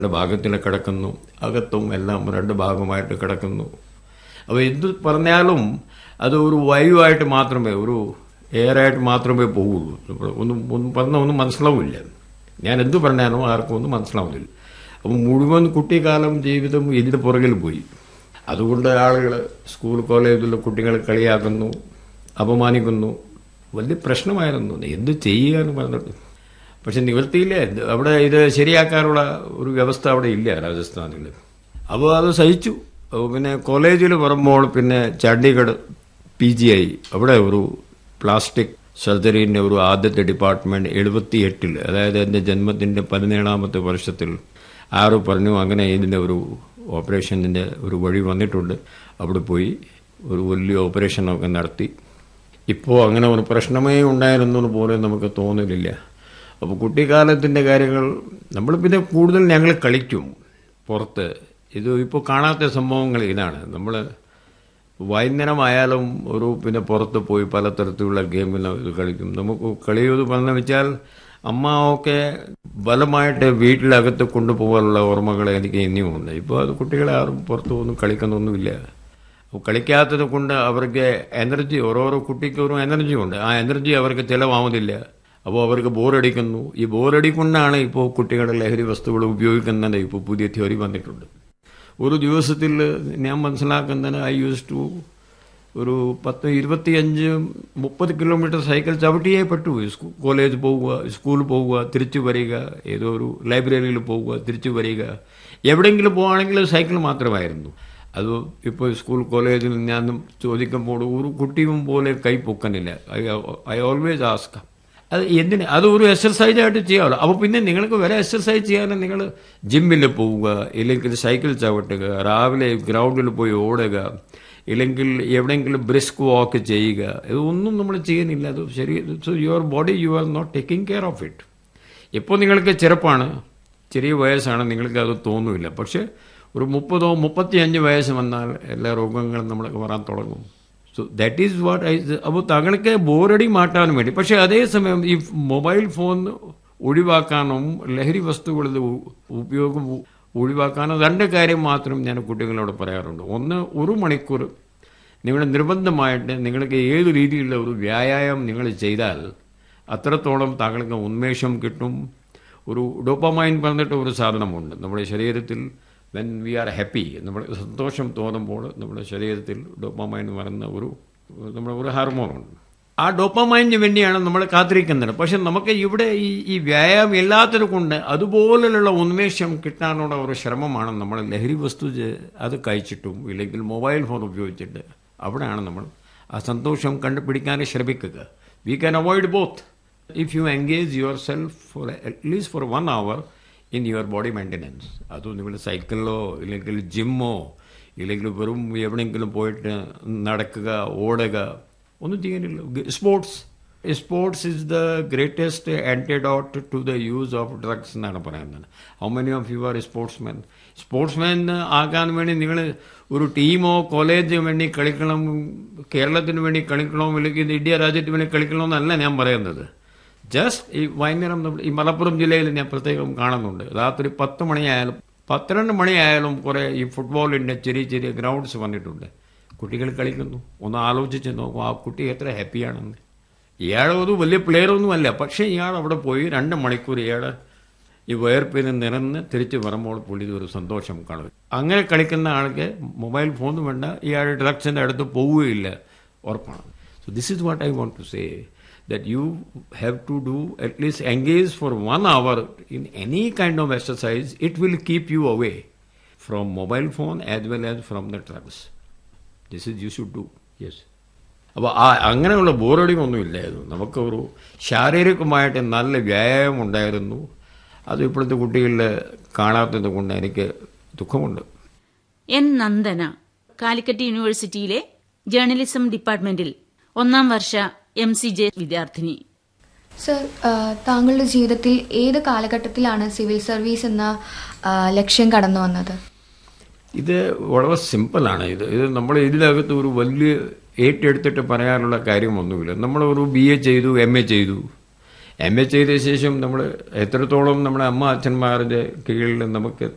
രണ്ട് ഭാഗത്തിൽ കിടക്കുന്നു അകത്തും എല്ലാം രണ്ട് ഭാഗമായിട്ട് കിടക്കുന്നു അപ്പോൾ എന്ത് പറഞ്ഞാലും അത് ഒരു വായുവായിട്ട് മാത്രമേ ഒരു എയറായിട്ട് മാത്രമേ പോവുള്ളൂ നമ്മൾ ഒന്നും ഒന്നും പറഞ്ഞാൽ ഒന്നും മനസ്സിലാവില്ല ഞാൻ എന്ത് പറഞ്ഞാലും ആർക്കും ഒന്നും മനസ്സിലാവുന്നില്ല അപ്പം മുഴുവൻ കുട്ടിക്കാലം ജീവിതം ഇതിന് പുറകിൽ പോയി അതുകൊണ്ട് ആളുകൾ സ്കൂൾ കോളേജിലെ കുട്ടികൾ കളിയാക്കുന്നു അപമാനിക്കുന്നു വലിയ പ്രശ്നമായിരുന്നു എന്ത് ചെയ്യുക എന്ന് പറഞ്ഞിട്ട് പക്ഷെ നിവൃത്തിയില്ല അവിടെ ഇത് ശരിയാക്കാനുള്ള ഒരു വ്യവസ്ഥ അവിടെ ഇല്ല രാജസ്ഥാനിൽ അപ്പോൾ അത് സഹിച്ചു അപ്പോൾ പിന്നെ കോളേജിൽ വരുമ്പോൾ പിന്നെ ചണ്ഡീഗഡ് പി ജി ഐ അവിടെ ഒരു പ്ലാസ്റ്റിക് സർജറിൻ്റെ ഒരു ആദ്യത്തെ ഡിപ്പാർട്ട്മെന്റ് എഴുപത്തി എട്ടിൽ അതായത് എൻ്റെ ജന്മത്തിൻ്റെ പതിനേഴാമത്തെ വർഷത്തിൽ ആരോ പറഞ്ഞു അങ്ങനെ ഇതിൻ്റെ ഒരു ഓപ്പറേഷൻ്റെ ഒരു വഴി വന്നിട്ടുണ്ട് അവിടെ പോയി ഒരു വലിയ ഓപ്പറേഷനൊക്കെ നടത്തി ഇപ്പോൾ അങ്ങനെ ഒരു പ്രശ്നമേ ഉണ്ടായിരുന്നത് പോലെ നമുക്ക് തോന്നലില്ല അപ്പോൾ കുട്ടിക്കാലത്തിൻ്റെ കാര്യങ്ങൾ നമ്മൾ പിന്നെ കൂടുതൽ ഞങ്ങൾ കളിക്കും പുറത്ത് ഇത് ഇപ്പോൾ കാണാത്ത സംഭവങ്ങൾ ഇതാണ് നമ്മൾ വൈകുന്നേരമായാലും ഒരു പിന്നെ പുറത്ത് പോയി പലതരത്തിലുള്ള ഗെയിമിൽ കളിക്കും നമുക്ക് കളിയത് പറഞ്ഞു വെച്ചാൽ അമ്മ ഒക്കെ ബലമായിട്ട് വീട്ടിലകത്ത് കൊണ്ടുപോകാനുള്ള ഓർമ്മകൾ എനിക്ക് ഇനിയും ഉണ്ട് ഇപ്പോൾ അത് കുട്ടികളെ ആരും പുറത്തു ഒന്നും കളിക്കുന്നൊന്നുമില്ല അപ്പോൾ കളിക്കാത്തത് കൊണ്ട് അവർക്ക് എനർജി ഓരോരോ കുട്ടിക്ക് ഒരു എനർജി ഉണ്ട് ആ എനർജി അവർക്ക് ചിലവാകുന്നില്ല അപ്പോൾ അവർക്ക് ബോറടിക്കുന്നു ഈ ബോറടി കൊണ്ടാണ് ഇപ്പോൾ കുട്ടികളുടെ ലഹരി വസ്തുക്കൾ ഉപയോഗിക്കുന്നത് ഇപ്പോൾ പുതിയ തിയറി വന്നിട്ടുണ്ട് ഒരു ദിവസത്തിൽ ഞാൻ മനസ്സിലാക്കുന്നതിന് ഐ യൂസ് ടു ഒരു പത്ത് ഇരുപത്തിയഞ്ച് മുപ്പത് കിലോമീറ്റർ സൈക്കിൾ ചവിട്ടിയേ പറ്റൂ സ്കൂ- കോളേജ് പോവുക സ്കൂളിൽ പോവുക തിരിച്ചു വരിക ഏതോ ഒരു ലൈബ്രറിയിൽ പോവുക തിരിച്ചു വരിക എവിടെയെങ്കിലും പോവുകയാണെങ്കിൽ സൈക്കിൾ മാത്രമായിരുന്നു അത് ഇപ്പോൾ സ്കൂൾ കോളേജിൽ ഞാൻ ചോദിക്കുമ്പോൾ ഒരു കുട്ടിയും പോലെ കൈ പൊക്കനില്ല ഐ ഓൾവേസ് ആസ്ക അത് എന്തിന് അത് ഒരു എക്സർസൈസ് ആയിട്ട് ചെയ്യാമല്ലോ അപ്പോൾ പിന്നെ നിങ്ങൾക്ക് വേറെ എക്സർസൈസ് ചെയ്യാൻ നിങ്ങൾ ജിമ്മിൽ പോവുക ഇല്ലെങ്കിൽ സൈക്കിൾ ചവിട്ടുക രാവിലെ ഗ്രൗണ്ടിൽ പോയി ഓടുക ഇല്ലെങ്കിൽ എവിടെയെങ്കിലും ബ്രിസ്ക് വാക്ക് ചെയ്യുക ഇതൊന്നും നമ്മൾ ചെയ്യുന്നില്ല അത് ശരി so your body you are not taking care of it ഇപ്പോൾ നിങ്ങൾക്ക് ചെറുപ്പാണ് ചെറിയ വയസ്സാണ് നിങ്ങൾക്ക് അത് തോന്നുന്നില്ല പക്ഷേ ഒരു മുപ്പതോ മുപ്പത്തിയഞ്ച് വയസ്സ് വന്നാൽ എല്ലാ രോഗങ്ങളും നമ്മൾക്ക് വരാൻ തുടങ്ങും so that is what I അപ്പോൾ തങ്ങൾക്ക് ബോറടി മാറ്റാനും വേണ്ടി പക്ഷേ അതേസമയം ഈ മൊബൈൽ ഫോൺ ഒഴിവാക്കാനും ലഹരി വസ്തുക്കളുടെ ഉ- ഉപയോഗം ഉ- ഒഴിവാക്കാനും രണ്ട് കാര്യം മാത്രം ഞാൻ കുട്ടികളോട് പറയാറുണ്ട് ഒന്ന് ഒരു മണിക്കൂർ നിങ്ങൾ നിർബന്ധമായിട്ട് നിങ്ങൾക്ക് ഏത് രീതിയിലുള്ള ഒരു വ്യായാമം നിങ്ങൾ ചെയ്താൽ അത്രത്തോളം താങ്കൾക്ക് ഉന്മേഷം കിട്ടും ഒരു ഡോപ്പമൈൻ പറഞ്ഞിട്ട് ഒരു സാധനമുണ്ട് നമ്മുടെ ശരീരത്തിൽ വെൻ വി ആർ ഹാപ്പി നമ്മൾ സന്തോഷം തോന്നുമ്പോൾ നമ്മുടെ ശരീരത്തിൽ ഡോപ്പമൈൻ വരുന്ന ഒരു നമ്മുടെ ഒരു ഹാർമോണുണ്ട് ആ ഡോപ്പമൈനിന് വേണ്ടിയാണ് നമ്മൾ കാത്തിരിക്കുന്നത് പക്ഷെ നമുക്ക് ഇവിടെ ഈ ഈ വ്യായാമം ഇല്ലാത്തത് കൊണ്ട് അതുപോലുള്ള ഉന്മേഷം കിട്ടാനുള്ള ഒരു ശ്രമമാണ് നമ്മൾ ലഹരി വസ്തു ചെ- അത് കഴിച്ചിട്ടും ഇല്ലെങ്കിൽ മൊബൈൽ ഫോൺ ഉപയോഗിച്ചിട്ട് അവിടെയാണ് നമ്മൾ ആ സന്തോഷം കണ്ടുപിടിക്കാൻ ശ്രമിക്കുക we can avoid both if you engage yourself for at least for one hour in your body maintenance അതും നിങ്ങൾ സൈക്കിളിലോ ഇല്ലെങ്കിൽ ജിമ്മോ ഇല്ലെങ്കിൽ വെറും എവിടെയെങ്കിലും പോയിട്ട് നടക്കുക ഓടുക ഒന്നും ചെയ്യാനില്ല sports sports is the greatest antidote to the use of drugs എന്നാണ് പറയുന്നത് how many of you are sportsman sportsman ആകാൻ വേണ്ടി നിങ്ങൾ ഒരു ടീമോ കോളേജിന് വേണ്ടി കളിക്കണം കേരളത്തിന് വേണ്ടി കളിക്കണോ ഇല്ലെങ്കിൽ ഇന്ത്യ രാജ്യത്തിന് വേണ്ടി കളിക്കണോ എന്നല്ല ഞാൻ പറയുന്നത് ജസ്റ്റ് ഈ വൈകുന്നേരം നമ്മൾ ഈ മലപ്പുറം ജില്ലയിൽ ഞാൻ പ്രത്യേകം കാണുന്നുണ്ട് രാത്രി പത്ത് മണിയായാലും പന്ത്രണ്ട് മണിയായാലും കുറേ ഈ ഫുട്ബോളിൻ്റെ ചെറിയ ചെറിയ ഗ്രൗണ്ട്സ് വന്നിട്ടുണ്ട് കുട്ടികൾ കളിക്കുന്നു ഒന്ന് ആലോചിച്ച് നോക്കും ആ കുട്ടി എത്ര ഹാപ്പിയാണെന്ന് ഇയാൾ ഒരു വലിയ പ്ലെയറൊന്നും അല്ല പക്ഷേ ഇയാൾ അവിടെ പോയി രണ്ട് മണിക്കൂർ ഇയാൾ ഈ വേർപ്പിന് നിറന്ന് തിരിച്ച് വരുമ്പോൾ പുള്ളി ഒരു സന്തോഷം കാണും അങ്ങനെ കളിക്കുന്ന ആൾക്ക് മൊബൈൽ ഫോൺ വേണ്ട ഇയാൾ ഡ്രഗ്സിൻ്റെ അടുത്ത് പോവുകയില്ല ഉറപ്പാണ് so this is what I want to say that you have to do at least engage for one hour in any kind of exercise, it will keep you away from mobile phone as well as from the drugs. This is you should do. Yes. അപ്പോൾ ആ അങ്ങനെയുള്ള ബോറടി ഒന്നും ഇല്ലായിരുന്നു നമുക്ക് ഒരു ശാരീരികമായിട്ട് നല്ല വ്യായാമം ഉണ്ടായിരുന്നു അത് ഇപ്പോഴത്തെ കുട്ടികളിൽ കാണാത്തത് കൊണ്ട് എനിക്ക് ദുഃഖമുണ്ട് എൻ നന്ദന കാലിക്കറ്റ് യൂണിവേഴ്സിറ്റിയിലെ ജേർണലിസം ഡിപ്പാർട്ട്മെന്റിൽ ഒന്നാം വർഷ എം സി ജെ വിദ്യാർത്ഥിനി സർ ആ, താങ്കളുടെ ജീവിതത്തിൽ ഏത് കാലഘട്ടത്തിലാണ് സിവിൽ സർവീസ് എന്ന ആ, ലക്ഷ്യം കടന്നു വന്നത് ഇത് വളരെ സിമ്പിളാണ് ഇത് ഇത് നമ്മൾ ഇതിനകത്ത് ഒരു വലിയ ഏറ്റെടുത്തിട്ട് പറയാനുള്ള കാര്യമൊന്നുമില്ല നമ്മൾ ഒരു ബി എ ചെയ്തു എം എ ചെയ്തു എം എ ചെയ്ത ശേഷം നമ്മൾ എത്രത്തോളം നമ്മുടെ അമ്മ അച്ഛന്മാരുടെ കീഴിൽ നമുക്ക്